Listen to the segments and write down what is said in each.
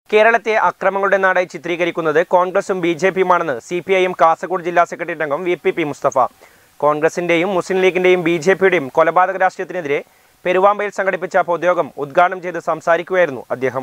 കേരളത്തെ അക്രമങ്ങളുടെ നാടായി ചിത്രീകരിക്കുന്നത് കോൺഗ്രസും ബി ജെ പിയുമാണെന്ന് C P I M Kasaragod ജില്ലാ സെക്രട്ടറി അംഗം വി പി പി മുസ്തഫ കോൺഗ്രസിന്റെയും മുസ്ലിം ലീഗിന്റെയും ബി ജെ പിയുടെയും കൊലപാതക രാഷ്ട്രീയത്തിനെതിരെ പെരുവാമ്പയിൽ സംഘടിപ്പിച്ച പൊതുയോഗം ഉദ്ഘാടനം ചെയ്ത് സംസാരിക്കുകയായിരുന്നു അദ്ദേഹം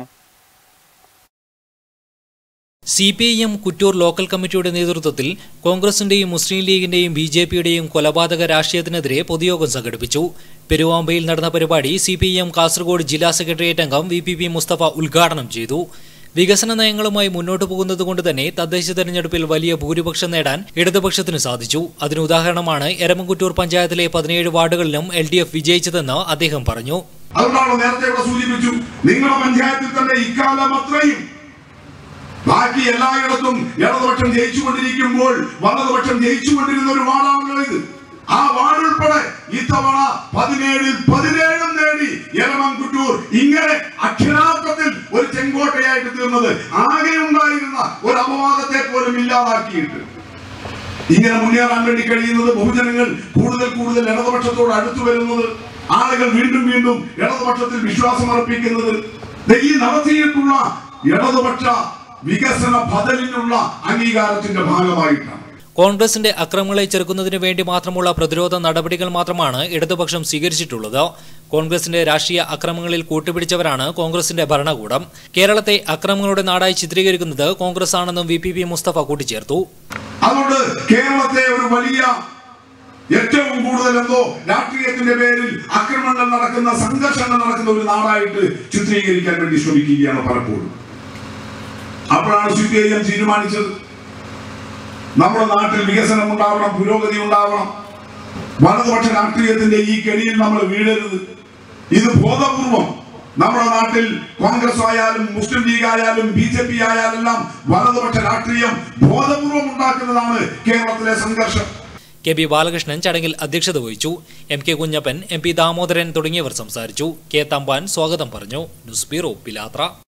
C P I M Kuttur local കമ്മിറ്റിയുടെ നേതൃത്വത്തിൽ കോൺഗ്രസിന്റെയും മുസ്ലിം ലീഗിന്റെയും ബി ജെ പിയുടെയും കൊലപാതക രാഷ്ട്രീയത്തിനെതിരെ പൊതുയോഗം സംഘടിപ്പിച്ചു പെരുവാമ്പയിൽ നടന്ന പരിപാടി C P I M Kasaragod ജില്ലാ സെക്രട്ടേറിയറ്റ് അംഗം വി പി പി മുസ്തഫ ഉദ്ഘാടനം ചെയ്തു വികസന നയങ്ങളുമായി മുന്നോട്ടു പോകുന്നതുകൊണ്ട് തന്നെ തദ്ദേശ തെരഞ്ഞെടുപ്പിൽ വലിയ ഭൂരിപക്ഷം നേടാൻ ഇടതുപക്ഷത്തിന് സാധിച്ചു അതിന് ഉദാഹരണമാണ് എരമംകുറ്റൂർ പഞ്ചായത്തിലെ പതിനേഴ് വാർഡുകളിലും എൽ ഡി എഫ് വിജയിച്ചതെന്ന് അദ്ദേഹം പറഞ്ഞു അതുകൊണ്ടാണ് നേരത്തെ ഇവിടെ സൂചിപ്പിച്ചു നിങ്ങളുടെ പഞ്ചായത്തിൽ തന്നെ ഇക്കാലം അത്രയും ബാക്കി എല്ലായിടത്തും ഇടതുപക്ഷം ജയിച്ചുകൊണ്ടിരിക്കുമ്പോൾ വലതുപക്ഷം ജയിച്ചുകൊണ്ടിരുന്ന ഒരു വാർഡാണല്ലോ ഇത് ആ വാർഡ് ഉൾപ്പെടെ ഇത്തവണ പതിനേഴിൽ പതിനേഴും നേടി എലമംകുട്ടൂർ ഇങ്ങനെ അക്ഷരാർത്ഥത്തിൽ ഒരു ചെങ്കോട്ടയായിട്ട് തീർന്നത് ആകെ ഉണ്ടായിരുന്ന ഒരു അപവാദത്തെ പോലും ഇല്ലാതാക്കിയിട്ട് ഇങ്ങനെ മുന്നേറാൻ വേണ്ടി കഴിയുന്നത് ബഹുജനങ്ങൾ കൂടുതൽ കൂടുതൽ ഇടതുപക്ഷത്തോട് അടുത്തു വരുന്നത് ആളുകൾ വീണ്ടും വീണ്ടും ഇടതുപക്ഷത്തിൽ വിശ്വാസം അർപ്പിക്കുന്നത് ദേ ഈ നടത്തിയിട്ടുള്ള ഇടതുപക്ഷ വികസന ബദലിനുള്ള അംഗീകാരത്തിന്റെ ഭാഗമായിട്ടാണ് കോൺഗ്രസിന്റെ അക്രമങ്ങളെ ചെറുക്കുന്നതിന് വേണ്ടി മാത്രമുള്ള പ്രതിരോധ നടപടികൾ മാത്രമാണ് ഇടതുപക്ഷം സ്വീകരിച്ചിട്ടുള്ളത് കോൺഗ്രസിന്റെ രാഷ്ട്രീയ അക്രമങ്ങളിൽ കൂട്ടുപിടിച്ചവരാണ് കോൺഗ്രസിന്റെ ഭരണകൂടം കേരളത്തെ അക്രമങ്ങളുടെ നാടായി ചിത്രീകരിക്കുന്നത് കോൺഗ്രസ് ആണെന്നും വി പി പി മുസ്തഫ കൂട്ടിച്ചേർത്തു അതുകൊണ്ട് കേരളത്തെ ഒരു വലിയ ഏറ്റവും കൂടുതൽ എന്തോ രാഷ്ട്രീയത്തിന്റെ പേരിൽ ആക്രമണങ്ങൾ നടക്കുന്ന സംഘർഷങ്ങൾ നടക്കുന്ന ഒരു നാടായിട്ട് ചിത്രീകരിക്കാൻ വേണ്ടി ശ്രമിക്കുകയാണ് പലപ്പോഴും അപ്പോഴാണ് സി പി ഐ എം തീരുമാനിച്ചത് നമ്മുടെ നാട്ടിൽ വികസനം ഉണ്ടാവണം പുരോഗതി ഉണ്ടാവണം വലതുപക്ഷ രാഷ്ട്രീയത്തിന്റെ ഈ കെണിയിൽ നമ്മൾ വീഴരുത് ഇത് ബോധപൂർവം നമ്മുടെ നാട്ടിൽ കോൺഗ്രസ് ആയാലും മുസ്ലിം ലീഗ് ആയാലും ബി ജെ പി ആയാലും എല്ലാം വലതുപക്ഷ രാഷ്ട്രീയം ബോധപൂർവം ഉണ്ടാക്കുന്നതാണ് കേരളത്തിലെ സംഘർഷം കെ ബി ബാലകൃഷ്ണൻ ചടങ്ങിൽ അധ്യക്ഷത വഹിച്ചു M K Kunhappan M P Damodaran തുടങ്ങിയവർ സംസാരിച്ചു കെ തമ്പാൻ സ്വാഗതം പറഞ്ഞു ന്യൂസ് ബ്യൂറോ പിലാത്ര